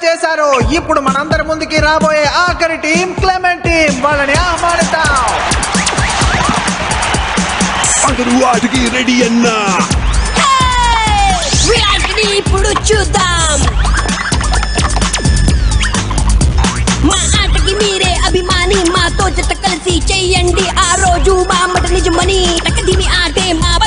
చేశారు ఇప్పుడు మనందరి ముందుకి రాబోయే ఆఖరి టీం క్లెమెంట్ టీం వాళ్ళని ఆహ్వానిద్దాం అందరూ ఆటకి రెడీ అన్నా వీటిని ఇప్పుడు చూద్దాం మా ఆటకి మీరే అభిమాని మాతో జత కలిసి చెయ్యండి ఆ రోజు మా మట నిజమని తక్క దీని ఆటే మా